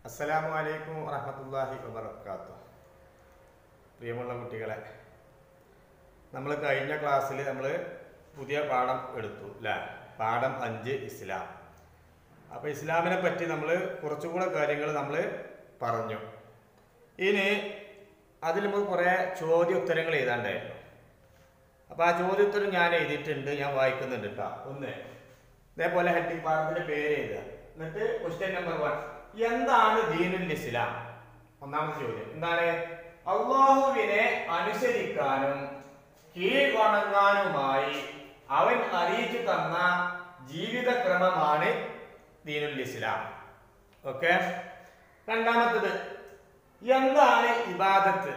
അസ്സലാമു അലൈക്കും വറഹമത്തല്ലാഹി വബർക്കാത്തു പ്രിയമുള്ള കുട്ടികളെ നമ്മൾ കഴിഞ്ഞ ക്ലാസ്സിൽ നമ്മൾ പുതിയ പാഠം എടുത്തു അല്ലേ പാഠം അഞ്ച് ഇസ്ലാം അപ്പോൾ ഇസ്ലാമിനെ പറ്റി നമ്മൾ കുറച്ചുകൂടെ കാര്യങ്ങൾ നമ്മൾ പറഞ്ഞു ഇനി അതിൽ നമുക്ക് കുറേ ചോദ്യോത്തരങ്ങൾ എഴുതാണ്ടായിരുന്നു അപ്പോൾ ആ ചോദ്യോത്തരം ഞാൻ എഴുതിയിട്ടുണ്ട് ഞാൻ വായിക്കുന്നുണ്ട് കേട്ടോ ഒന്ന് ഇതേപോലെ ഹെഡിങ് പാഠത്തിന്റെ പേര് എഴുതുക എന്നിട്ട് ക്വസ്റ്റ്യൻ നമ്പർ വൺ എന്താണ് ദീനുൽ ഇസ്ലാം ഒന്നാമത്തെ ചോദ്യം എന്താണ് അള്ളാഹുവിനെ അനുസരിക്കാനും കീഴ്വണങ്ങാനുമായി അവൻ അറിയിച്ചു തന്ന ജീവിതക്രമമാണ് ദീനുൽ ഇസ്ലാം ഓക്കെ രണ്ടാമത്തത് എന്താണ് ഇബാദത്ത്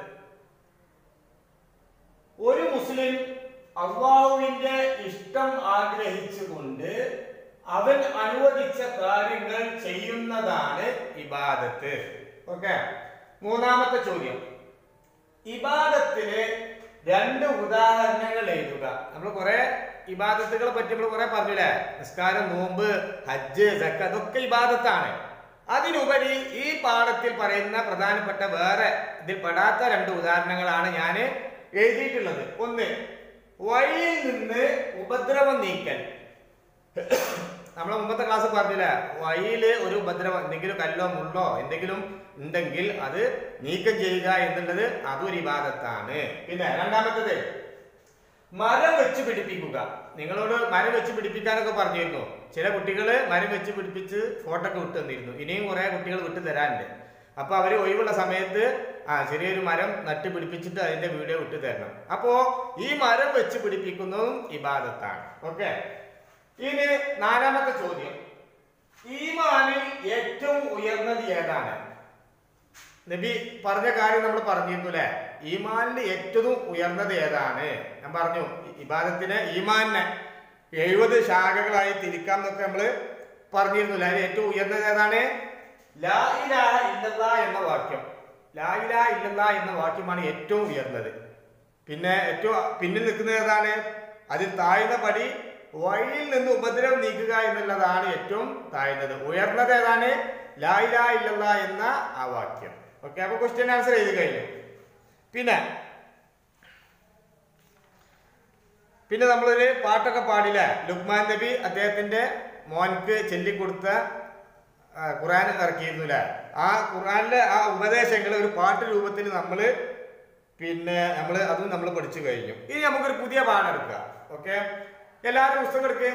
ഒരു മുസ്ലിം അള്ളാഹുവിന്റെ ഇഷ്ടം ആഗ്രഹിച്ചുകൊണ്ട് അവൻ അനുവദിച്ച കാര്യങ്ങൾ ചെയ്യുന്നതാണ് ഇബാദത്ത് ഓക്കെ മൂന്നാമത്തെ ചോദ്യം ഇബാദത്തിന് രണ്ട് ഉദാഹരണങ്ങൾ എഴുതുക നമ്മൾ കുറെ ഇബാദത്തുകളെ പറ്റി നമ്മൾ കുറെ പറഞ്ഞില്ലേ നിസ്കാരം നോമ്പ് ഹജ്ജ് സക്ക അതൊക്കെ ഇബാദത്താണ് അതിനുപരി ഈ പാഠത്തിൽ പറയുന്ന പ്രധാനപ്പെട്ട വേറെ ഇതിൽ പെടാത്ത രണ്ട് ഉദാഹരണങ്ങളാണ് ഞാൻ എഴുതിയിട്ടുള്ളത് ഒന്ന് വഴിയിൽ നിന്ന് ഉപദ്രവം നീക്കൽ നമ്മളെ മുമ്പത്തെ ക്ലാസ് പറഞ്ഞില്ല വഴിയില് ഒരു ഉപദ്രവം എന്തെങ്കിലും കല്ലോ മുള്ളോ എന്തെങ്കിലും ഉണ്ടെങ്കിൽ അത് നീക്കം ചെയ്യുക എന്നുള്ളത് അതൊരു ഇബാദത്താണ് പിന്നെ രണ്ടാമത്തത് മരം വെച്ച് പിടിപ്പിക്കുക നിങ്ങളോട് മരം വെച്ച് പിടിപ്പിക്കാനൊക്കെ പറഞ്ഞിരുന്നു ചില കുട്ടികൾ മരം വെച്ച് പിടിപ്പിച്ച് ഫോട്ടോ ഒക്കെ വിട്ടു തന്നിരുന്നു ഇനിയും കുറെ കുട്ടികൾ വിട്ടു തരാനുണ്ട് അപ്പൊ അവര് ഒഴിവുള്ള സമയത്ത് ആ ചെറിയൊരു മരം നട്ട് പിടിപ്പിച്ചിട്ട് അതിന്റെ വീഡിയോ വിട്ടു തരണം അപ്പോ ഈ മരം വെച്ച് പിടിപ്പിക്കുന്നതും ഇബാദത്താണ് ഓക്കെ ഇനി നാലാമത്തെ ചോദ്യം ഈമാനിൽ ഏറ്റവും ഉയർന്നത് ഏതാണ് നബി പറഞ്ഞ കാര്യം നമ്മൾ പറഞ്ഞിരുന്നു അല്ലെ ഈമാനിൽ ഏറ്റവും ഉയർന്നത് ഏതാണ് ഞാൻ പറഞ്ഞു ഇബാദത്തിന് ഈമാനിനെ എഴുപത് ശാഖകളായി തിരിക്കാം എന്നൊക്കെ നമ്മള് പറഞ്ഞിരുന്നു അതിൽ ഏറ്റവും ഉയർന്നത് ഏതാണ് ലാ ഇലാഹ ഇല്ലല്ലാ എന്ന വാക്യം ലാ ഇലാഹ ഇല്ലല്ലാ എന്ന വാക്യമാണ് ഏറ്റവും ഉയർന്നത് പിന്നെ ഏറ്റവും പിന്നിൽ നിൽക്കുന്നത് ഏതാണ് അതിൽ താഴ്ന്ന പടി വഴിയിൽ നിന്ന് ഉപദ്രവം നീക്കുക എന്നുള്ളതാണ് ഏറ്റവും താഴ്ന്നത് ഉയർന്നത് ഏതാണ് ലാ ഇലാഹ ഇല്ലല്ലാ എന്ന ആ വാക്യം ഓക്കെ അപ്പൊ ക്വസ്റ്റ്യൻ ആൻസർ ചെയ്ത് കഴിഞ്ഞു പിന്നെ പിന്നെ നമ്മളൊരു പാട്ടൊക്കെ പാടില്ലേ ലുക്മാൻ നബി അദ്ദേഹത്തിന്റെ മോൻക്ക് ചൊല്ലിക്കൊടുത്ത ആ, ഖുറാൻ ഇറക്കിയിരുന്നു അല്ലേ ആ ഖുറാനിലെ ആ ഉപദേശങ്ങൾ ഒരു പാട്ട് രൂപത്തിൽ നമ്മൾ പിന്നെ നമ്മൾ അതും നമ്മൾ പഠിച്ചു കഴിഞ്ഞു ഇനി നമുക്കൊരു പുതിയ പാഠം എടുക്കുക ഓക്കെ എല്ലാവരും പുസ്തകം എടുക്കുക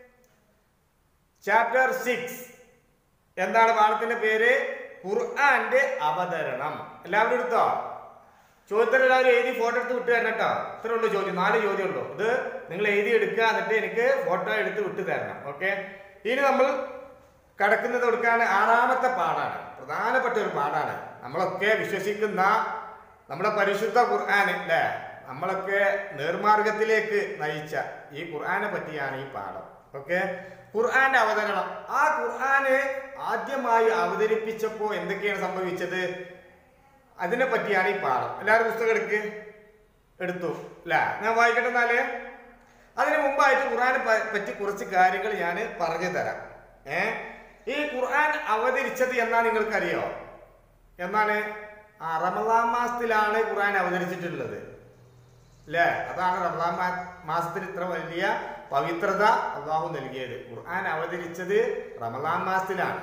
ചാപ്റ്റർ സിക്സ് എന്താണ് പാഠത്തിന്റെ പേര് ഖുർആന്റെ അവതരണം എല്ലാവരും എടുത്തോ ചോദ്യത്തിൽ എല്ലാവരും എഴുതി ഫോട്ടോ എടുത്ത് വിട്ട് തരണം കേട്ടോ ഇത്രേ ഉള്ളൂ ചോദ്യം നാല് ചോദ്യം ഉള്ളൂ ഇത് നിങ്ങൾ എഴുതി എടുക്കുക എന്നിട്ട് എനിക്ക് ഫോട്ടോ എടുത്ത് വിട്ട് തരണം ഓക്കെ ഇനി നമ്മൾ കടക്കുന്നത് കൊടുക്കാൻ ആറാമത്തെ പാഠാണ് പ്രധാനപ്പെട്ട ഒരു പാഠാണ് നമ്മളൊക്കെ വിശ്വസിക്കുന്ന നമ്മുടെ പരിശുദ്ധ ഖുർആൻ അല്ലേ നമ്മളൊക്കെ നേർമാർഗത്തിലേക്ക് നയിച്ച ഈ ഖുർആനെ പറ്റിയാണ് ഈ പാഠം ഓക്കെ ഖുർആന്റെ അവതരണം ആ ഖുർആന് ആദ്യമായി അവതരിപ്പിച്ചപ്പോൾ എന്തൊക്കെയാണ് സംഭവിച്ചത് അതിനെ പറ്റിയാണ് ഈ പാഠം എല്ലാവരും പുസ്തകം എടുക്ക് എടുത്തു അല്ലേ ഞാൻ വായിക്കട്ടെ എന്നാല് അതിന് മുമ്പായിട്ട് ഖുർആനെ പ- പറ്റി കുറച്ച് കാര്യങ്ങൾ ഞാൻ പറഞ്ഞു തരാം ഏ ഈ ഖുർആൻ അവതരിച്ചത് എന്നാ നിങ്ങൾക്കറിയോ എന്നാണ് ആ റമദാൻ മാസത്തിലാണ് ഖുർആൻ അവതരിച്ചിട്ടുള്ളത് അല്ലേ അതാണ് റമദാൻ മാ- മാസത്തിന് ഇത്ര വലിയ പവിത്രത അള്ളാഹു നൽകിയത് ഖുർആൻ അവതരിച്ചത് റമദാൻ മാസത്തിലാണ്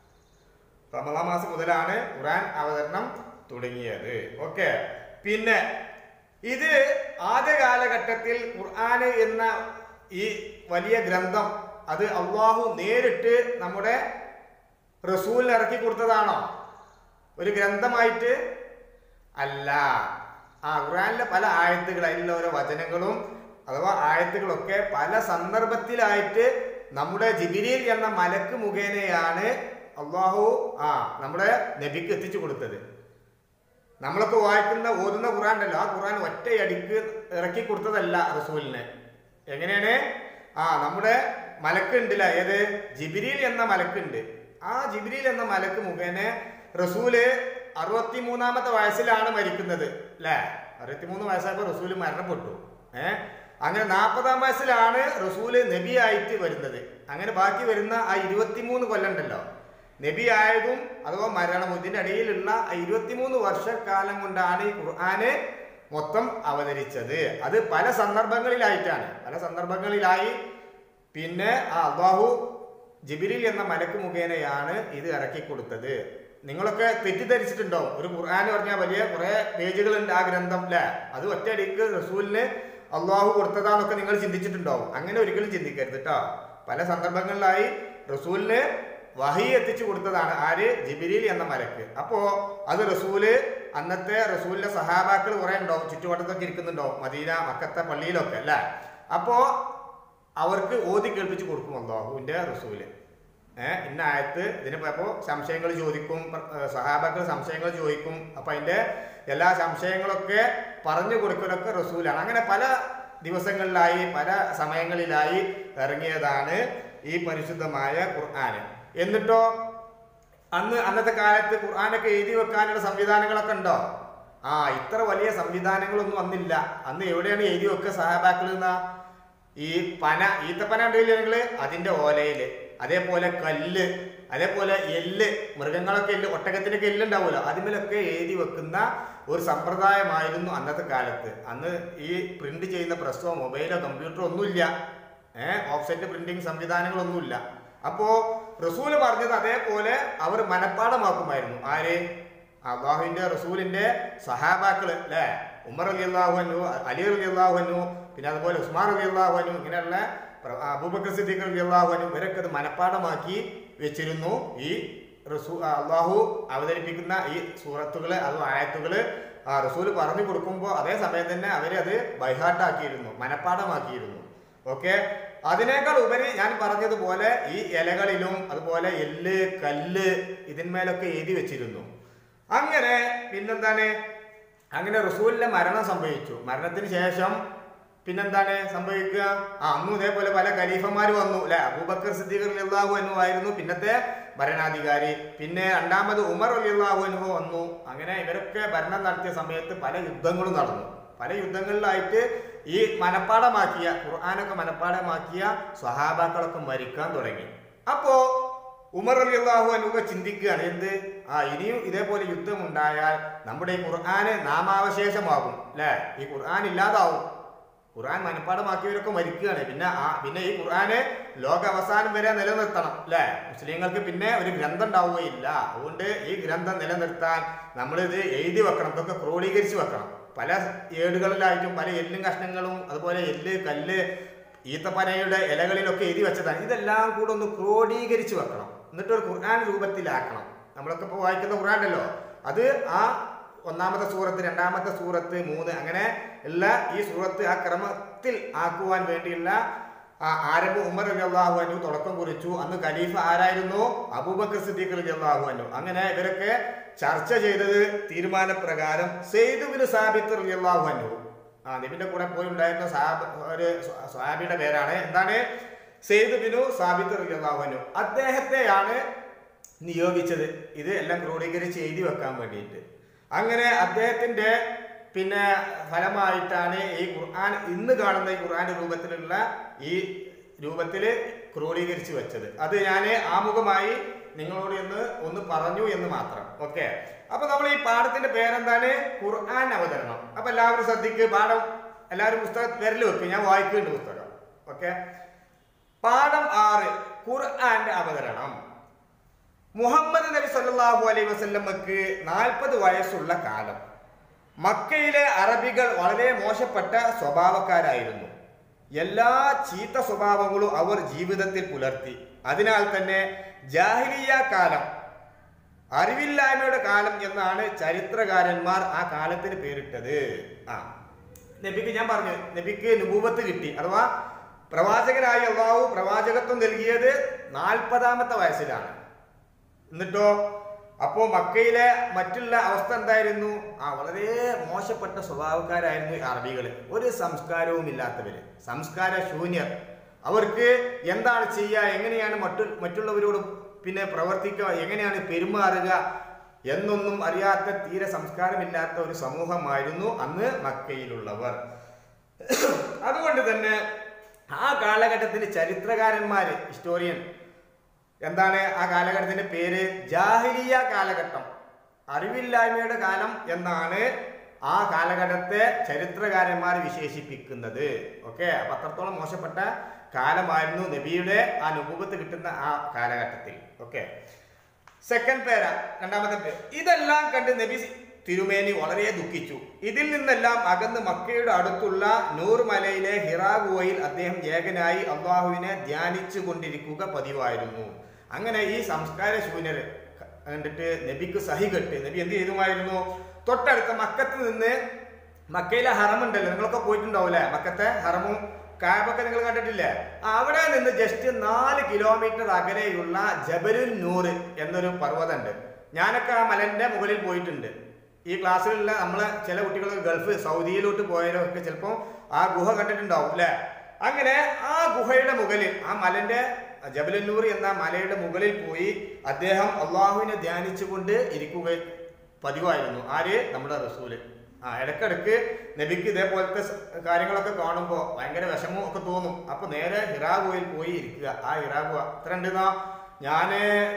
റമദാൻ മാസം മുതലാണ് ഖുർആൻ അവതരണം തുടങ്ങിയത് ഓക്കെ പിന്നെ ഇത് ആദ്യ കാലഘട്ടത്തിൽ ഖുർആന് എന്ന ഈ വലിയ ഗ്രന്ഥം അത് അള്ളാഹു നേരിട്ട് നമ്മുടെ റസൂലിന് ഇറക്കി കൊടുത്തതാണോ ഒരു ഗ്രന്ഥമായിട്ട് അല്ല ആ ഖുർആനിലെ പല ആയത്തുകൾ അതിലുള്ള ഓരോ വചനങ്ങളും അഥവാ ആയത്തുകളൊക്കെ പല സന്ദർഭത്തിലായിട്ട് നമ്മുടെ ജിബിരിയിൽ എന്ന മലക്ക് മുഖേനയാണ് അള്ളാഹു ആ നമ്മുടെ നബിക്ക് എത്തിച്ചു കൊടുത്തത് നമ്മളൊക്കെ വായിക്കുന്ന ഓതുന്ന ഖുറാൻ ഉണ്ടല്ലോ ആ ഖുറാൻ ഒറ്റയടിക്ക് ഇറക്കി കൊടുത്തതല്ല റസൂലിന് എങ്ങനെയാണ് ആ നമ്മുടെ മലക്കുണ്ടല്ല ഏത് ജിബിരിൽ എന്ന മലക്കുണ്ട് ആ ജിബിരിൽ എന്ന മലക്ക് മുഖേന റസൂല് അറുപത്തി മൂന്നാമത്തെ വയസ്സിലാണ് മരിക്കുന്നത് അല്ലേ അറുപത്തിമൂന്ന് വയസ്സായപ്പോൾ റസൂല് മരണപ്പെട്ടു ഏ അങ്ങനെ നാൽപ്പതാം വയസ്സിലാണ് റസൂല് നബിയായിട്ട് വരുന്നത് അങ്ങനെ ബാക്കി വരുന്ന ആ ഇരുപത്തിമൂന്ന് കൊല്ലം ഉണ്ടല്ലോ നബി ആയതും അഥവാ മരണവും ഇതിന്റെ ഇടയിലുള്ള ഇരുപത്തിമൂന്ന് വർഷക്കാലം കൊണ്ടാണ് ഈ ഖുർആന് മൊത്തം അവതരിച്ചത് അത് പല സന്ദർഭങ്ങളിലായിട്ടാണ് പല സന്ദർഭങ്ങളിലായി പിന്നെ ആ അള്ളാഹു ജിബിരിൽ എന്ന മലക്ക് മുഖേനയാണ് ഇത് ഇറക്കി കൊടുത്തത് നിങ്ങളൊക്കെ തെറ്റിദ്ധരിച്ചിട്ടുണ്ടാവും ഒരു ഖുർആൻ പറഞ്ഞാൽ വലിയ കുറെ പേജുകളുണ്ട് ആ ഗ്രന്ഥം അല്ലേ അത് ഒറ്റയടിക്ക് റസൂലിന് അള്ളാഹു കൊടുത്തതാന്നൊക്കെ നിങ്ങൾ ചിന്തിച്ചിട്ടുണ്ടാവും അങ്ങനെ ഒരിക്കലും ചിന്തിക്കരുത് കേട്ടോ പല സന്ദർഭങ്ങളിലായി റസൂലിന് വഹി എത്തിച്ചു കൊടുത്തതാണ് ആര് ജിബിരിൽ എന്ന മലക്ക് അപ്പോ അത് റസൂല് അന്നത്തെ റസൂലിന്റെ സഹാബാക്കൾ കുറെ ഉണ്ടാവും ചുറ്റുവട്ടത്തൊക്കെ ഇരിക്കുന്നുണ്ടാവും മദീന മക്കത്തെ പള്ളിയിലൊക്കെ അല്ലേ അപ്പോ അവർക്ക് ഓതി കേൾപ്പിച്ച് കൊടുക്കും അള്ളാഹുവിന്റെ റസൂല് ഏഹ് ഇന്ന ആയത്ത് ഇതിന് അപ്പോൾ സംശയങ്ങൾ ചോദിക്കും ഏഹ് സഹാബാക്കൾ സംശയങ്ങൾ ചോദിക്കും അപ്പൊ അതിന്റെ എല്ലാ സംശയങ്ങളൊക്കെ പറഞ്ഞു കൊടുക്കലൊക്കെ റസൂലാണ് അങ്ങനെ പല ദിവസങ്ങളിലായി പല സമയങ്ങളിലായി ഇറങ്ങിയതാണ് ഈ പരിശുദ്ധമായ ഖുർആൻ എന്നിട്ടോ അന്ന് അന്നത്തെ കാലത്ത് ഖുർആനൊക്കെ എഴുതി വെക്കാനുള്ള സംവിധാനങ്ങളൊക്കെ ഉണ്ടോ ആ ഇത്ര വലിയ സംവിധാനങ്ങളൊന്നും അന്നില്ല അന്ന് എവിടെയാണ് എഴുതി വെക്കുക സഹാബാക്കൾ എന്നാ ഈ പന ഈത്തപ്പന ഉണ്ടല്ലോ നിങ്ങള് അതിന്റെ ഓലയില് അതേപോലെ കല്ല് അതേപോലെ എല്ല് മൃഗങ്ങളൊക്കെ എല്ല് ഒട്ടകത്തിനൊക്കെ എല്ല് ഉണ്ടാവുമല്ലോ അതിന്മേലൊക്കെ എഴുതി വെക്കുന്ന ഒരു സമ്പ്രദായമായിരുന്നു അന്നത്തെ കാലത്ത് അന്ന് ഈ പ്രിന്റ് ചെയ്യുന്ന പ്രസ്സോ മൊബൈലോ കമ്പ്യൂട്ടറോ ഒന്നുമില്ല ഏഹ് ഓഫ്സെറ്റ് പ്രിന്റിംഗ് സംവിധാനങ്ങളൊന്നുമില്ല അപ്പോ റസൂല് പറഞ്ഞത് അതേപോലെ അവർ മനഃപ്പാടമാക്കുമായിരുന്നു ആര് അള്ളാഹുവിന്റെ റസൂലിന്റെ സഹാബാക്കള് അല്ലെ ഉമർ അലി അള്ളാഹുനു അലി അലി അള്ളാഹുനു പിന്നെ അതുപോലെ ഉസ്മാൻ അലി അള്ളാഹുനു ഇങ്ങനെയുള്ള പ്ര- അബൂബക്കർ സിദ്ദീഖ് അലി അള്ളാഹുനു ഇവരൊക്കെ അത് മനഃപ്പാടമാക്കി വെച്ചിരുന്നു ഈ റസൂ അള്ളാഹു അവതരിപ്പിക്കുന്ന ഈ സൂറത്തുകള് അതും ആയത്തുകള് ആ റസൂല് പറഞ്ഞു കൊടുക്കുമ്പോൾ അതേ സമയം തന്നെ അവരത് ബൈഹാട്ടാക്കിയിരുന്നു മനഃപ്പാടമാക്കിയിരുന്നു ഓക്കെ അതിനേക്കാൾ ഉപരി ഞാൻ പറഞ്ഞതുപോലെ ഈ ഇലകളിലും അതുപോലെ എല്ല് കല്ല് ഇതിന്മേലൊക്കെ എഴുതി വെച്ചിരുന്നു അങ്ങനെ പിന്നെന്താണ് അങ്ങനെ റസൂലിന്റെ മരണം സംഭവിച്ചു മരണത്തിന് ശേഷം പിന്നെന്താണ് സംഭവിക്കുക ആ അന്നും ഇതേപോലെ പല ഖലീഫന്മാർ വന്നു അല്ലെ അബൂബക്കർ സിദ്ദീഖ് അള്ളാഹു അനു ആയിരുന്നു പിന്നത്തെ ഭരണാധികാരി പിന്നെ രണ്ടാമത് ഉമർ അള്ളാഹു അനു വന്നു അങ്ങനെ ഇവരൊക്കെ ഭരണം നടത്തിയ സമയത്ത് പല യുദ്ധങ്ങളും നടന്നു പല യുദ്ധങ്ങളിലായിട്ട് ഈ മനപ്പാടമാക്കിയ ഖുർആാനൊക്കെ മനപ്പാടമാക്കിയ സ്വഹാബാക്കളൊക്കെ മരിക്കാൻ തുടങ്ങി അപ്പോ ഉമർ അലി അള്ളാഹു അനുക ചിന്തിക്കുകയാണ് എന്ത് ആ ഇനിയും ഇതേപോലെ യുദ്ധം ഉണ്ടായാൽ നമ്മുടെ ഈ ഖുർആന് നാമാവശേഷമാകും അല്ലെ ഈ ഖുർആൻ ഇല്ലാതാവും ഖുർആൻ മനഃപ്പാടമാക്കിയവരൊക്കെ മരിക്കുകയാണ് പിന്നെ ആ പിന്നെ ഈ ഖുർആന് ലോക അവസാനം വരെ നിലനിർത്തണം അല്ലെ മുസ്ലിങ്ങൾക്ക് പിന്നെ ഒരു ഗ്രന്ഥം ഉണ്ടാവുകയില്ല അതുകൊണ്ട് ഈ ഗ്രന്ഥം നിലനിർത്താൻ നമ്മളിത് എഴുതി വെക്കണം ഇതൊക്കെ ക്രോഡീകരിച്ച് വെക്കണം പല ഏടുകളിലായിട്ടും പല എല്ലും കഷ്ണങ്ങളും അതുപോലെ എല്ല് കല്ല് ഈത്തപ്പനയുടെ ഇലകളിലൊക്കെ എഴുതി വെച്ചതാണ് ഇതെല്ലാം കൂടെ ഒന്ന് ക്രോഡീകരിച്ച് വെക്കണം എന്നിട്ട് ഒരു ഖുർആൻ രൂപത്തിലാക്കണം നമ്മളൊക്കെ ഇപ്പോൾ വായിക്കുന്ന ഖുർആൻ ഉണ്ടല്ലോ അത് ആ ഒന്നാമത്തെ സൂറത്ത് രണ്ടാമത്തെ സൂറത്ത് മൂന്ന് അങ്ങനെ ഉള്ള ഈ സൂറത്ത് ആ ക്രമത്തിൽ ആക്കുവാൻ വേണ്ടിയുള്ള ആ ആരംഭ ഉമർ അലി അള്ളാഹു അനു തുടക്കം കുറിച്ചു അന്ന് ഖലീഫ ആരായിരുന്നു അബൂബക്കർ സിദ്ദീഖ് അലി അള്ളാഹു അനു അങ്ങനെ ഇവരൊക്കെ ചർച്ച ചെയ്തത് തീരുമാനപ്രകാരം സെയ്ദുബിന് സാബിത്ത് അലി അള്ളാഹു അനു ആ നബിന്റെ കൂടെ പോയി ഉണ്ടായിരുന്ന സാബ് ഒരു സാബിയുടെ പേരാണ് എന്താണ് സെയ്ദ് ബിനു സാബിത്ത് അലി അള്ളാഹു അനു അദ്ദേഹത്തെയാണ് നിയോഗിച്ചത് ഇത് എല്ലാം ക്രോഡീകരിച്ച് എഴുതി വെക്കാൻ വേണ്ടിയിട്ട് അങ്ങനെ അദ്ദേഹത്തിന്റെ പിന്നെ ഫലമായിട്ടാണ് ഈ ഖുർആൻ ഇന്ന് കാണുന്ന ഈ ഖുർആന്റെ രൂപത്തിലുള്ള ഈ രൂപത്തിൽ ക്രോഡീകരിച്ച് വെച്ചത് അത് ഞാൻ ആമുഖമായി നിങ്ങളോട് ഒന്ന് ഒന്ന് പറഞ്ഞു എന്ന് മാത്രം ഓക്കെ അപ്പൊ നമ്മൾ ഈ പാഠത്തിന്റെ പേരെന്താണ് ഖുർആൻ അവതരണം അപ്പൊ എല്ലാവരും ശ്രദ്ധിക്ക് പാഠം എല്ലാവരും പുസ്തകം വിരൽ വെക്കും ഞാൻ വായിക്കുന്നുണ്ട് പുസ്തകം ഓക്കെ പാഠം ആറ് ഖുർആന്റെ അവതരണം മുഹമ്മദ് നബി സല്ലല്ലാഹു അലൈഹി വസല്ലമക്ക് നാൽപ്പത് വയസ്സുള്ള കാലം മക്കയിലെ അറബികൾ വളരെ മോശപ്പെട്ട സ്വഭാവക്കാരായിരുന്നു എല്ലാ ചീത്ത സ്വഭാവങ്ങളും അവർ ജീവിതത്തിൽ പുലർത്തി അതിനാൽ തന്നെ ജാഹിലിയ കാലം അറിവില്ലായ്മയുടെ കാലം എന്നാണ് ചരിത്രകാരന്മാർ ആ കാലത്തിന് പേരിട്ടത് ആ നബിക്ക് ഞാൻ പറഞ്ഞു നബിക്ക് നുപൂവത്ത് കിട്ടി അഥവാ പ്രവാചകനായ അള്ളാഹു പ്രവാചകത്വം നൽകിയത് നാൽപ്പതാമത്തെ വയസ്സിലാണ് എന്നിട്ടോ അപ്പോ മക്കയിലെ മറ്റുള്ള അവസ്ഥ എന്തായിരുന്നു ആ വളരെ മോശപ്പെട്ട സ്വഭാവക്കാരായിരുന്നു ഈ അറബികൾ ഒരു സംസ്കാരവും ഇല്ലാത്തവര് സംസ്കാര ശൂന്യർ അവർക്ക് എന്താണ് ചെയ്യുക എങ്ങനെയാണ് മറ്റു മറ്റുള്ളവരോട് പിന്നെ പ്രവർത്തിക്കുക എങ്ങനെയാണ് പെരുമാറുക എന്നൊന്നും അറിയാത്ത തീരെ സംസ്കാരമില്ലാത്ത ഒരു സമൂഹമായിരുന്നു അന്ന് മക്കയിലുള്ളവർ അതുകൊണ്ട് തന്നെ ആ കാലഘട്ടത്തിൽ ചരിത്രകാരന്മാര് ഹിസ്റ്റോറിയൻ എന്താണ് ആ കാലഘട്ടത്തിന്റെ പേര് ജാഹിലിയ കാലഘട്ടം അറിവില്ലായ്മയുടെ കാലം എന്നാണ് ആ കാലഘട്ടത്തെ ചരിത്രകാരന്മാർ വിശേഷിപ്പിക്കുന്നത് ഓക്കെ അപ്പൊ അത്രത്തോളം മോശപ്പെട്ട കാലമായിരുന്നു നബിയുടെ ആ നുപൂപത്ത് കിട്ടുന്ന ആ കാലഘട്ടത്തിൽ ഓക്കെ സെക്കൻഡ് പേര രണ്ടാമത്തെ പേര് ഇതെല്ലാം കണ്ട് നബി തിരുമേനി വളരെ ദുഃഖിച്ചു ഇതിൽ നിന്നെല്ലാം അകന്ന് മക്കയുടെ അടുത്തുള്ള നൂർ മലയിലെ ഹിറാ ഗുഹയിൽ അദ്ദേഹം ഏകനായി അള്ളാഹുവിനെ ധ്യാനിച്ചു കൊണ്ടിരിക്കുക പതിവായിരുന്നു അങ്ങനെ ഈ സംസ്കാര ശൂന്യര് കണ്ടിട്ട് നബിക്ക് സഹി കെട്ട് നബി എന്ത് ചെയ്തുമായിരുന്നു തൊട്ടടുത്ത മക്കത്ത് നിന്ന് മക്കയിലെ ഹറമുണ്ടല്ലോ നിങ്ങളൊക്കെ പോയിട്ടുണ്ടാവൂലേ മക്കത്തെ ഹറമും കാബൊക്കെ നിങ്ങൾ കണ്ടിട്ടില്ലേ അവിടെ നിന്ന് ജസ്റ്റ് നാല് കിലോമീറ്റർ അകലെയുള്ള ജബലുൽ നൂറ് എന്നൊരു പർവ്വതമുണ്ട് ഞാനൊക്കെ ആ മലന്റെ മുകളിൽ പോയിട്ടുണ്ട് ഈ ക്ലാസ്സിലുള്ള നമ്മളെ ചില കുട്ടികൾ ഗൾഫ് സൗദിയിലോട്ട് പോയവരൊക്കെ ചിലപ്പോൾ ആ ഗുഹ കണ്ടിട്ടുണ്ടാവും അല്ലേ അങ്ങനെ ആ ഗുഹയുടെ മുകളിൽ ആ മലന്റെ ജബലന്നൂർ എന്ന മലയുടെ മുകളിൽ പോയി അദ്ദേഹം അള്ളാഹുവിനെ ധ്യാനിച്ചുകൊണ്ട് ഇരിക്കുക പതിവായിരുന്നു ആര് നമ്മുടെ റസൂല് ആ ഇടക്കിടക്ക് നബിക്ക് ഇതേപോലത്തെ സ- കാര്യങ്ങളൊക്കെ കാണുമ്പോൾ ഭയങ്കര വിഷമവും ഒക്കെ തോന്നും അപ്പൊ നേരെ ഹിറാ ഗുഹയിൽ പോയി ഇരിക്കുക ആ ഹിറാ ഗുഹ എത്ര ഉണ്ടെന്നോ ഞാന്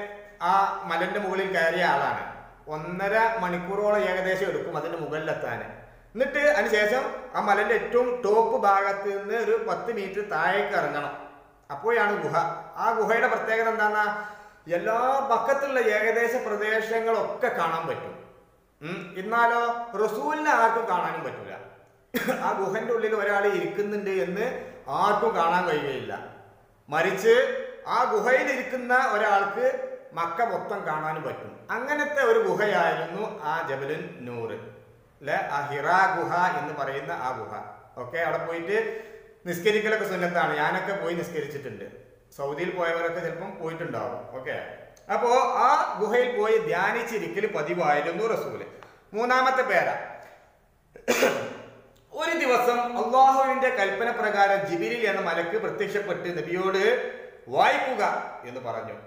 ആ മലന്റെ മുകളിൽ കയറിയ ആളാണ് ഒന്നര മണിക്കൂറോളം ഏകദേശം എടുക്കും അതിന്റെ മുകളിലെത്താൻ എന്നിട്ട് അതിനുശേഷം ആ മലന്റെ ഏറ്റവും ടോപ്പ് ഭാഗത്ത് നിന്ന് ഒരു പത്ത് മീറ്റർ താഴേക്ക് ഇറങ്ങണം അപ്പോഴാണ് ഗുഹ ആ ഗുഹയുടെ പ്രത്യേകത എന്താന്നാ എല്ലാ പക്കത്തുള്ള ഏകദേശ പ്രദേശങ്ങളൊക്കെ കാണാൻ പറ്റും ഉം. എന്നാലോ റസൂലിനെ ആർക്കും കാണാനും പറ്റൂല ആ ഗുഹന്റെ ഉള്ളിൽ ഒരാൾ ഇരിക്കുന്നുണ്ട് എന്ന് ആർക്കും കാണാൻ കഴിയുകയില്ല മറിച്ച് ആ ഗുഹയിൽ ഇരിക്കുന്ന ഒരാൾക്ക് മക്ക മൊത്തം കാണാനും പറ്റും അങ്ങനത്തെ ഒരു ഗുഹയായിരുന്നു ആ ജബലുൻ നൂറ് അല്ലെ ആ ഹിറാ ഗുഹ എന്ന് പറയുന്ന ആ ഗുഹ ഓക്കെ അവിടെ പോയിട്ട് നിസ്കരിക്കലൊക്കെ സുന്നത്താണ് ഞാനൊക്കെ പോയി നിസ്കരിച്ചിട്ടുണ്ട് സൗദിയിൽ പോയവരൊക്കെ ചിലപ്പം പോയിട്ടുണ്ടാവും ഓക്കെ അപ്പോ ആ ഗുഹയിൽ പോയി ധ്യാനിച്ചിരിക്കൽ പതിവായിരുന്നു റസൂല് മൂന്നാമത്തെ പേര ഒരു ദിവസം അള്ളാഹുവിന്റെ കൽപ്പന പ്രകാരം ജിബിരിൽ എന്ന മലക്ക് പ്രത്യക്ഷപ്പെട്ട് നബിയോട് വായിക്കുക എന്ന് പറഞ്ഞു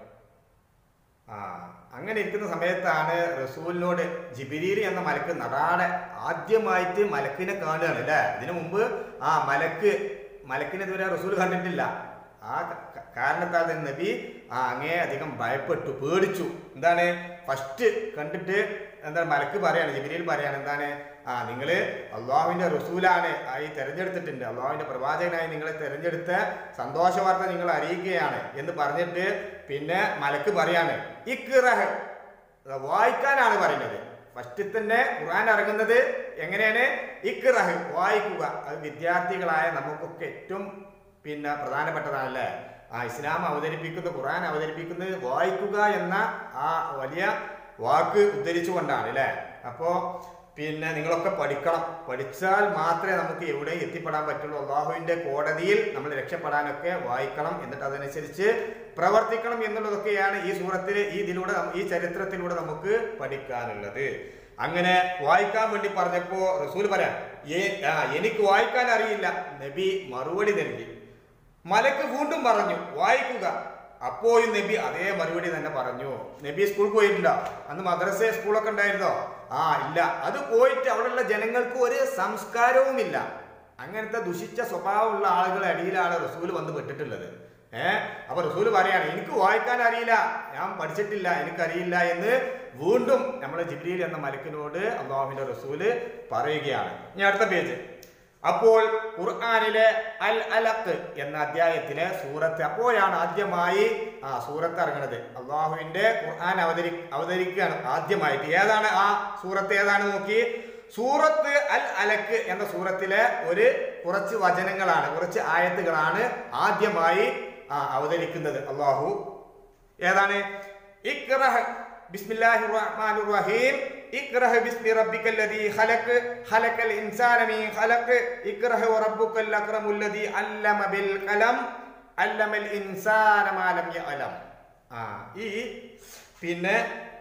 ആ അങ്ങനെ ഇരിക്കുന്ന സമയത്താണ് റസൂലിനോട് ജിബിരിൽ എന്ന മലക്ക് നടാടെ ആദ്യമായിട്ട് മലക്കിനെ കാണുകയാണ് അല്ലേ ഇതിനു മുമ്പ് ആ മലക്ക് മലക്കിനെ ഇതുവരെ റസൂൽ കണ്ടിട്ടില്ല ആ ക- ക- കാരണത്താൽ തന്നെ നബി ആ അങ്ങേ അധികം ഭയപ്പെട്ടു പേടിച്ചു എന്താണ് ഫസ്റ്റ് കണ്ടിട്ട് എന്താണ് മലക്ക് പറയാണ് ജിബിരിയിൽ പറയാണ് എന്താണ് ആ നിങ്ങള് അള്ളാഹുവിന്റെ റസൂലാണ് ആ ഈ തെരഞ്ഞെടുത്തിട്ടുണ്ട് അള്ളാഹുവിന്റെ പ്രവാചകനായി നിങ്ങളെ തെരഞ്ഞെടുത്ത സന്തോഷ വാർത്ത നിങ്ങൾ അറിയിക്കുകയാണ് എന്ന് പറഞ്ഞിട്ട് പിന്നെ മലക്ക് പറയാണ് ഇക്റഹ് വായിക്കാനാണ് പറയുന്നത് ഫസ്റ്റ് തന്നെ ഖുർആൻ ഇറങ്ങുന്നത് എങ്ങനെയാണ് ഇക്റഹ് വായിക്കുക അത് വിദ്യാർത്ഥികളായ നമുക്കൊക്കെ ഏറ്റവും പിന്നെ പ്രധാനപ്പെട്ടതാണല്ലേ ആ ഇസ്ലാം അവതരിപ്പിക്കുന്ന ഖുർആൻ അവതരിപ്പിക്കുന്നത് വായിക്കുക എന്ന ആ വലിയ വാക്ക് ഉദ്ധരിച്ചുകൊണ്ടാണ് അല്ലേ അപ്പോ പിന്നെ നിങ്ങളൊക്കെ പഠിക്കണം പഠിച്ചാൽ മാത്രമേ നമുക്ക് എവിടെ എത്തിപ്പെടാൻ പറ്റുള്ളൂ അള്ളാഹുവിന്റെ കോടതിയിൽ നമ്മൾ രക്ഷപ്പെടാനൊക്കെ വായിക്കണം എന്നിട്ട് അതനുസരിച്ച് പ്രവർത്തിക്കണം എന്നുള്ളതൊക്കെയാണ് ഈ സൂറത്തിൽ ഈ ഇതിലൂടെ നം- ഈ ചരിത്രത്തിലൂടെ നമുക്ക് പഠിക്കാനുള്ളത് അങ്ങനെ വായിക്കാൻ വേണ്ടി പറഞ്ഞപ്പോ റസൂൽ പറയാം "ഏ- ആ, എനിക്ക് വായിക്കാൻ അറിയില്ല നബി മറുപടി നൽകി മലക്ക് വീണ്ടും പറഞ്ഞു വായിക്കുക അപ്പോഴും നബി അതേ മറുപടി തന്നെ പറഞ്ഞു നബി സ്കൂളിൽ പോയിട്ടുണ്ടോ അന്ന് മദ്രസ സ്കൂളൊക്കെ ഉണ്ടായിരുന്നോ ആ ഇല്ല അത് പോയിട്ട് അവിടെയുള്ള ജനങ്ങൾക്ക് ഒരു സംസ്കാരവുമില്ല അങ്ങനത്തെ ദുഷിച്ച സ്വഭാവമുള്ള ആളുകളെ അടിയിലാണ് റസൂൽ വന്ന് പെട്ടിട്ടുള്ളത് ഏഹ് അപ്പൊ റസൂൽ പറയാണ് എനിക്ക് വായിക്കാൻ അറിയില്ല ഞാൻ പഠിച്ചിട്ടില്ല എനിക്കറിയില്ല എന്ന് വീണ്ടും നമ്മുടെ ജിബ്രീൽ എന്ന മലക്കിനോട് അള്ളാഹുവിന്റെ റസൂല് പറയുകയാണ് ഇനി അടുത്ത പേജ് അപ്പോൾ ഖുർആനിലെ അൽ അലക്ക് എന്ന അധ്യായത്തിലെ സൂറത്ത് അപ്പോഴാണ് ആദ്യമായി ആ സൂറത്ത് ഇറങ്ങുന്നത് അള്ളാഹുവിന്റെ ഖുർആൻ അവതരി അവതരിക്കുകയാണ് ആദ്യമായിട്ട് ഏതാണ് ആ സൂറത്ത് ഏതാണ് നോക്കി സൂറത്ത് അൽ അലക്ക് എന്ന സൂറത്തിലെ ഒരു കുറച്ച് വചനങ്ങളാണ് കുറച്ച് ആയത്തുകളാണ് ആദ്യമായി ആ അവതരിക്കുന്നത് അള്ളാഹു ഏതാണ് ഇക്റഹ് ബിസ്മില്ലാഹിർ റഹ്മാനിർ റഹീം ഇക്റഹ് ബിസ്മി റബ്ബിക്കൽ ലദീ ഖലഖ് ഖലഖൽ ഇൻസാന മിൻ ഖലഖ് ഇക്റഹ് വറബ്ബുക്കൽ അക്രമുൽ ലദീ അല്ലമ ബിൽ ഖലം അല്ലമൽ ഇൻസാന മാ ലം യഅലം ആ ഈ പിന്നെ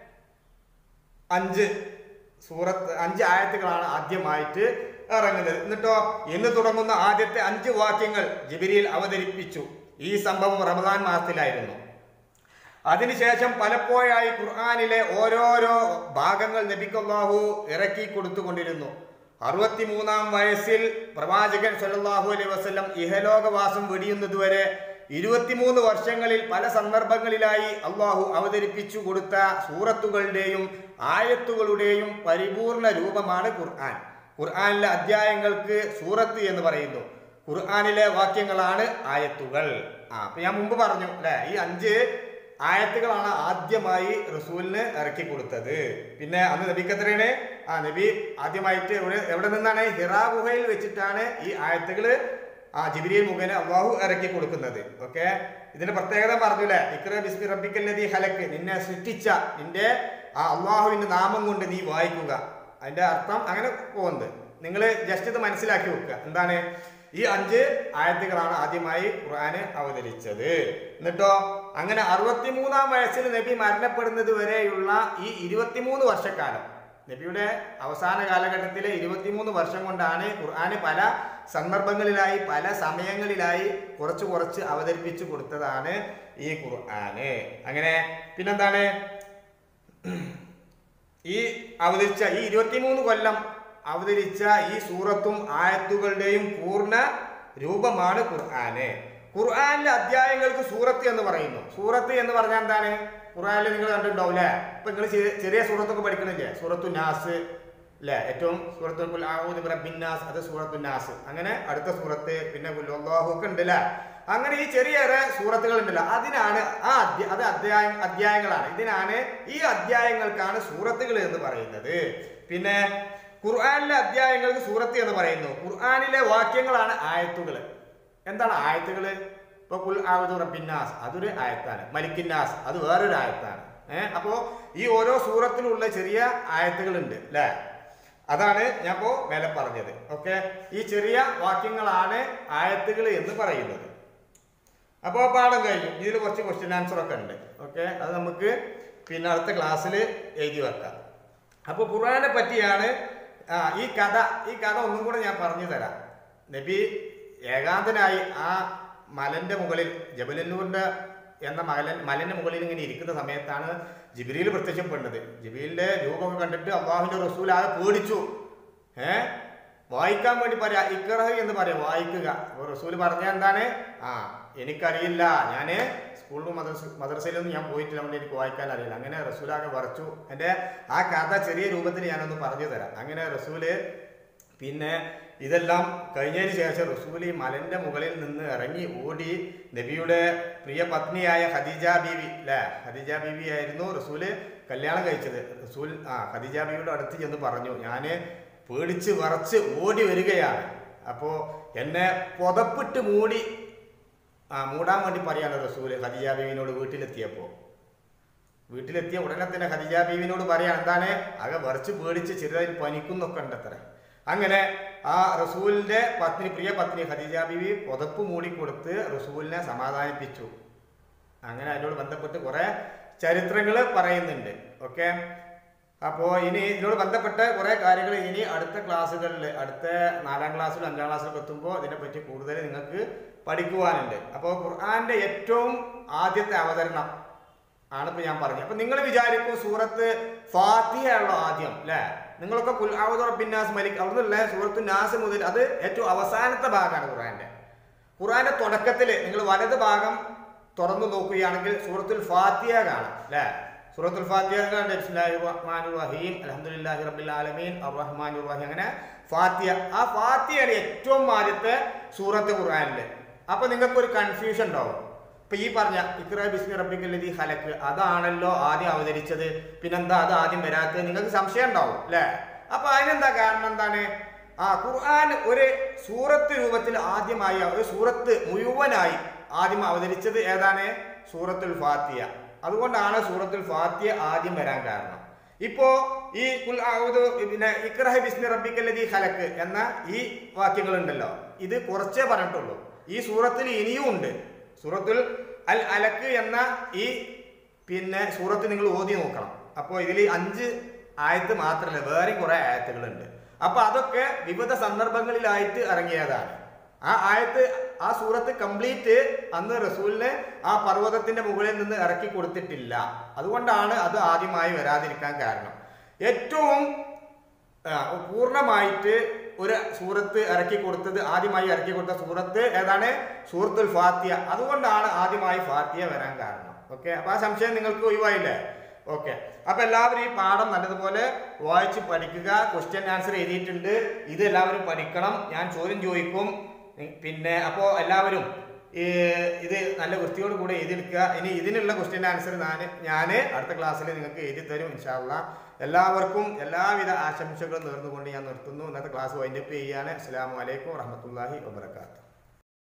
അഞ്ച് സൂറത്ത് അഞ്ച് ആയത്തുകളാണ് ആദ്യമായിട്ട് ഇറങ്ങുന്നത് എന്നിട്ടോ എന്ന് തുടങ്ങുന്ന ആദ്യത്തെ അഞ്ച് വാക്യങ്ങൾ ജിബിരിയിൽ അവതരിപ്പിച്ചു ഈ സംഭവം റമദാൻ മാസത്തിലായിരുന്നു അതിനുശേഷം പലപ്പോഴായി ഖുർആാനിലെ ഓരോരോ ഭാഗങ്ങൾ നബിക്കല്ലാഹു ഇറക്കി കൊടുത്തുകൊണ്ടിരുന്നു അറുപത്തിമൂന്നാം വയസ്സിൽ പ്രവാചകൻ സല്ലല്ലാഹു അലൈഹി വസല്ലം ഇഹലോകവാസം വെടിയുന്നതുവരെ ഇരുപത്തിമൂന്ന് വർഷങ്ങളിൽ പല സന്ദർഭങ്ങളിലായി അള്ളാഹു അവതരിപ്പിച്ചു കൊടുത്ത സൂറത്തുകളുടെയും ആയത്തുകളുടെയും പരിപൂർണ രൂപമാണ് ഖുർആൻ ഖുർആനിലെ അധ്യായങ്ങൾക്ക് സൂറത്ത് എന്ന് പറയുന്നു ഖുർആനിലെ വാക്യങ്ങളാണ് ആയത്തുകൾ ആ അപ്പൊ ഞാൻ മുമ്പ് പറഞ്ഞു അല്ലെ ഈ അഞ്ച് ആയത്തുകളാണ് ആദ്യമായി റസൂലിന് ഇറക്കി കൊടുത്തത് പിന്നെ അന്ന് നബിക്കത്രയാണ് ആ നബി ആദ്യമായിട്ട് എവിടെ എവിടെ നിന്നാണ് ഹിറാ ഗുഹയിൽ വെച്ചിട്ടാണ് ഈ ആയത്തുകള് ആ ജിബിരിയിൽ മുഖേന അള്ളാഹു ഇറക്കി കൊടുക്കുന്നത് ഓക്കെ ഇതിന്റെ പ്രത്യേകത പറഞ്ഞില്ലേ ഇക്ര ബിസ്മി റബ്ബിക്കല്ലതി ഹലക്ക് നിന്നെ സൃഷ്ടിച്ച നിന്റെ ആ അള്ളാഹുവിന്റെ നാമം കൊണ്ട് നീ വായിക്കുക അതിന്റെ അർത്ഥം അങ്ങനെ പോകുന്നത് നിങ്ങൾ ജസ്റ്റ് ഇത് മനസ്സിലാക്കി വെക്കുക എന്താണ് ഈ അഞ്ച് ആയത്തുകളാണ് ആദ്യമായി ഖുർആന് അവതരിച്ചത് എന്നിട്ടോ അങ്ങനെ അറുപത്തിമൂന്നാം വയസ്സിൽ നബി മരണപ്പെടുന്നത് വരെയുള്ള ഈ ഇരുപത്തിമൂന്ന് വർഷക്കാലം നബിയുടെ അവസാന കാലഘട്ടത്തിലെ ഇരുപത്തിമൂന്ന് വർഷം കൊണ്ടാണ് ഖുർആന് പല സന്ദർഭങ്ങളിലായി പല സമയങ്ങളിലായി കുറച്ച് കുറച്ച് അവതരിപ്പിച്ചു കൊടുത്തതാണ് ഈ ഖുർആന് അങ്ങനെ പിന്നെന്താണ് ഈ അവതരിച്ച ഈ ഇരുപത്തിമൂന്ന് കൊല്ലം അവതരിച്ച ഈ സൂറത്തും ആയത്തുകളുടെയും പൂർണ്ണ രൂപമാണ് ഖുർആന് ഖുർആനിലെ അധ്യായങ്ങൾക്ക് സൂറത്ത് എന്ന് പറയുന്നു സൂറത്ത് എന്ന് പറഞ്ഞാൽ എന്താണ് ഖുർആനിൽ നിങ്ങൾ കണ്ടിട്ടുണ്ടാവും അല്ലേ ഇപ്പൊ നിങ്ങൾ ചെറിയ സൂറത്തൊക്കെ പഠിക്കണില്ലേ സൂറത്തു നാസ് അല്ലേ ഏറ്റവും സൂറത്തുൽ ആഊദ് ബിറബ്ബിന്നാസ് അത് സൂറത്തു നാസ് അങ്ങനെ അടുത്ത സൂറത്ത് പിന്നെ അള്ളാഹു ഒക്കെ ഉണ്ട് അല്ലേ അങ്ങനെ ഈ ചെറിയേറെ സൂറത്തുകൾ ഉണ്ടല്ലോ അതിനാണ് ആ അധ്യ അത് അധ്യായ അധ്യായങ്ങളാണ് ഇതിനാണ് ഈ അധ്യായങ്ങൾക്കാണ് സൂറത്തുകൾ എന്ന് പറയുന്നത് പിന്നെ ഖുർആനിലെ അധ്യായങ്ങൾക്ക് സൂറത്ത് എന്ന് പറയുന്നു ഖുർആനിലെ വാക്യങ്ങളാണ് ആയത്തുകൾ എന്താണ് ആയത്തുകൾ ഇപ്പൊ കുൽ ആവതു റബ്ബിന്നാസ് അതൊരു ആയത്താണ് മലിക്കിന്നാസ് അത് വേറൊരു ആയത്താണ് ഏഹ് അപ്പോ ഈ ഓരോ സൂറത്തിലുള്ള ചെറിയ ആയത്തുകളുണ്ട് അല്ലേ അതാണ് ഞാൻ ഇപ്പോ മേലെ പറഞ്ഞത് ഓക്കെ ഈ ചെറിയ വാക്യങ്ങളാണ് ആയത്തുകൾ എന്ന് പറയുന്നത് അപ്പോൾ പാഠം കഴിഞ്ഞു ഇതിൽ കുറച്ച് ക്വസ്റ്റ്യൻ ആൻസർ ഒക്കെ ഉണ്ട് ഓക്കെ അത് നമുക്ക് പിന്നെ അടുത്ത ക്ലാസ്സിൽ എഴുതി വെക്കാം അപ്പോൾ ഖുർആനെ പറ്റിയാണ് ആ, ഈ കഥ ഈ കഥ ഒന്നും കൂടെ ഞാൻ പറഞ്ഞു തരാം നബി ഏകാന്തനായി ആ മലന്റെ മുകളിൽ ജബലന്നൂറിന്റെ എന്ന മലൻ മലന്റെ മുകളിൽ ഇങ്ങനെ ഇരിക്കുന്ന സമയത്താണ് ജിബിരിയിൽ പ്രത്യക്ഷപ്പെടുന്നത് ജിബിരിലിന്റെ രൂപമൊക്കെ കണ്ടിട്ട് അള്ളാഹുവിന്റെ റസൂൽ ആകെ പേടിച്ചു ഏ വായിക്കാൻ വേണ്ടി പറയാ ഇക്റഹ് എന്ന് പറയാം വായിക്കുക അപ്പോൾ റസൂൽ പറഞ്ഞ എന്താണ് ആ എനിക്കറിയില്ല ഞാൻ സ്കൂളിലും മദ്രസ മദ്രസയിലൊന്നും ഞാൻ പോയിട്ടില്ല അതുകൊണ്ട് എനിക്ക് വായിക്കാൻ അറിയില്ല അങ്ങനെ റസൂലാകെ വരച്ചു എൻ്റെ ആ കഥ ചെറിയ രൂപത്തിൽ ഞാനൊന്ന് പറഞ്ഞു തരാം അങ്ങനെ റസൂല് പിന്നെ ഇതെല്ലാം കഴിഞ്ഞതിന് ശേഷം റസൂൽ ഈ മലന്റെ മുകളിൽ നിന്ന് ഇറങ്ങി ഓടി നബിയുടെ പ്രിയ പത്നിയായ ഖദീജ ബീവി അല്ലേ ഖദീജ ബീവി ആയിരുന്നു റസൂല് കല്യാണം കഴിച്ചത് റസൂൽ ആ ഖദീജ ബീവിയുടെ അടുത്ത് ചെന്ന് പറഞ്ഞു ഞാന് പേടിച്ച് വിറച്ച് ഓടി വരികയാണ് അപ്പോൾ എന്നെ പുതപ്പിട്ട് മൂടി ആ മൂടാൻ വേണ്ടി പറയാണ് റസൂല് ഖദീജ ബീവിനോട് വീട്ടിലെത്തിയപ്പോൾ വീട്ടിലെത്തിയ ഉടനെ തന്നെ ഖദീജ ബീവിനോട് പറയാൻ എന്താണ് ആകെ വരച്ച് പേടിച്ച് ചെറുതായി പനിക്കുന്നൊക്കെ ഉണ്ടത്ര അങ്ങനെ ആ റസൂലിന്റെ പത്നി പ്രിയ പത്നി ഖദീജ ബീവി പുതപ്പ് മൂടിക്കൊടുത്ത് റസൂലിനെ സമാധാനിപ്പിച്ചു അങ്ങനെ അതിനോട് ബന്ധപ്പെട്ട് കുറെ ചരിത്രങ്ങൾ പറയുന്നുണ്ട് ഓക്കെ അപ്പോൾ ഇനി ഇതിനോട് ബന്ധപ്പെട്ട കുറെ കാര്യങ്ങൾ ഇനി അടുത്ത ക്ലാസ്സുകളിൽ അടുത്ത നാലാം ക്ലാസ്സിലും അഞ്ചാം ക്ലാസ്സിലും എത്തുമ്പോൾ ഇതിനെപ്പറ്റി കൂടുതൽ നിങ്ങൾക്ക് പഠിക്കുവാനുണ്ട് അപ്പോൾ ഖുർആന്റെ ഏറ്റവും ആദ്യത്തെ അവതരണം ആണിപ്പോ ഞാൻ പറഞ്ഞത് അപ്പൊ നിങ്ങൾ വിചാരിക്കും സൂറത്ത് ഫാത്തിഹയാണല്ലോ ആദ്യം അല്ലെ നിങ്ങളൊക്കെ കുൽ ഔദു റബ്ബിന്നാസ് മലിക് അവിടുന്നുള്ള സൂറത്തു നാസ് മുതൽ അത് ഏറ്റവും അവസാനത്തെ ഭാഗമാണ് ഖുർആന്റെ ഖുർആന്റെ തുടക്കത്തിൽ നിങ്ങൾ വലത് ഭാഗം തുറന്നു നോക്കുകയാണെങ്കിൽ സൂറത്തുൽ ഫാത്തിഹ കാണാം അല്ലെ സൂറത്തുൽ ഫാത്തിഹ കാണാം ബിസ്മില്ലാഹിർ റഹ്മാനിർ റഹീം അൽഹംദുലില്ലാഹി റബ്ബിൽ ആലമീൻ അർറഹ്മാനിർ റഹീം അങ്ങനെ ഫാത്തിഹ ആ ഫാത്തിഹയാണ് ഏറ്റവും ആദ്യത്തെ സൂറത്ത് ഖുർആനിലെ അപ്പൊ നിങ്ങൾക്ക് ഒരു കൺഫ്യൂഷൻ ഉണ്ടാവും ഇപ്പൊ ഈ പറഞ്ഞ ഇക്ര ബിസ്മി റബ്ബിക്കല്ലതി ഹലക്ക് അതാണല്ലോ ആദ്യം അവതരിച്ചത് പിന്നെന്താ അത് ആദ്യം വരാത്തത് നിങ്ങൾക്ക് സംശയം ഉണ്ടാവും അല്ലെ അപ്പൊ അതിനെന്താ കാരണം എന്താണ് ആ ഖുർആൻ ഒരു സൂറത്ത് രൂപത്തിൽ ആദ്യമായി ഒരു സൂറത്ത് മുഴുവനായി ആദ്യം അവതരിച്ചത് ഏതാണ് സൂറത്തുൽ ഫാത്തിയ അതുകൊണ്ടാണ് സൂറത്തുൽ ഫാത്തിയ ആദ്യം വരാൻ കാരണം ഇപ്പോ ഈ കുൽ ഔദു പിന്നെ ഇക്രഹ ബിസ്മി റബ്ബിക്കല്ലതി ഖലക്ക് എന്ന ഈ വാക്യങ്ങൾ ഉണ്ടല്ലോ ഇത് കുറച്ചേ പറഞ്ഞിട്ടുള്ളൂ ഈ സൂറത്തിൽ ഇനിയും ഉണ്ട് സൂറത്തുൽ അൽ അലക്ക് എന്ന ഈ പിന്നെ സൂറത്ത് നിങ്ങൾ ഓതി നോക്കണം അപ്പോൾ ഇതിൽ അഞ്ച് ആയത്ത് മാത്രമല്ല വേറെയും കുറെ ആയത്തുകളുണ്ട് അപ്പൊ അതൊക്കെ വിവിധ സന്ദർഭങ്ങളിലായിട്ട് ഇറങ്ങിയതാണ് ആ ആയത്ത് ആ സൂറത്ത് കംപ്ലീറ്റ് അന്ന് റസൂലിന് ആ പർവ്വതത്തിന്റെ മുകളിൽ നിന്ന് ഇറക്കി കൊടുത്തിട്ടില്ല അതുകൊണ്ടാണ് അത് ആദ്യമായി വരാതിരിക്കാൻ കാരണം ഏറ്റവും ആ, പൂർണ്ണമായിട്ട് ഒരു സൂറത്ത് ഇറക്കി കൊടുത്തത് ആദ്യമായി ഇറക്കി കൊടുത്ത സൂറത്ത് ഏതാണ് സൂറത്തുൽ ഫാത്തിയ അതുകൊണ്ടാണ് ആദ്യമായി ഫാത്തിയ വരാൻ കാരണം ഓക്കെ അപ്പൊ ആ സംശയം നിങ്ങൾക്ക് ഒഴിവായില്ലേ ഓക്കെ അപ്പൊ എല്ലാവരും ഈ പാഠം നല്ലതുപോലെ വായിച്ച് പഠിക്കുക ക്വസ്റ്റ്യൻ ആൻസർ എഴുതിയിട്ടുണ്ട് ഇത് എല്ലാവരും പഠിക്കണം ഞാൻ ചോദ്യം ചോദിക്കും നി- പിന്നെ അപ്പോ എല്ലാവരും ഈ ഇത് നല്ല വൃത്തിയോട് കൂടെ എഴുതിയെടുക്കുക ഇനി ഇതിനുള്ള ക്വസ്റ്റ്യൻ ആൻസർ ഞാൻ ഞാൻ അടുത്ത ക്ലാസ്സിൽ നിങ്ങൾക്ക് എഴുതി തരും ഇൻഷാല്ല എല്ലാവർക്കും എല്ലാവിധ ആശംസകളും നേർന്നുകൊണ്ട് ഞാൻ നിർത്തുന്നു ഇന്നത്തെ ക്ലാസ് വൈൻഡപ്പ് ചെയ്യുകയാണ് അസ്സാം വലൈക്കും വറഹമത്തല്ലാഹി വാബർക്കാത്തു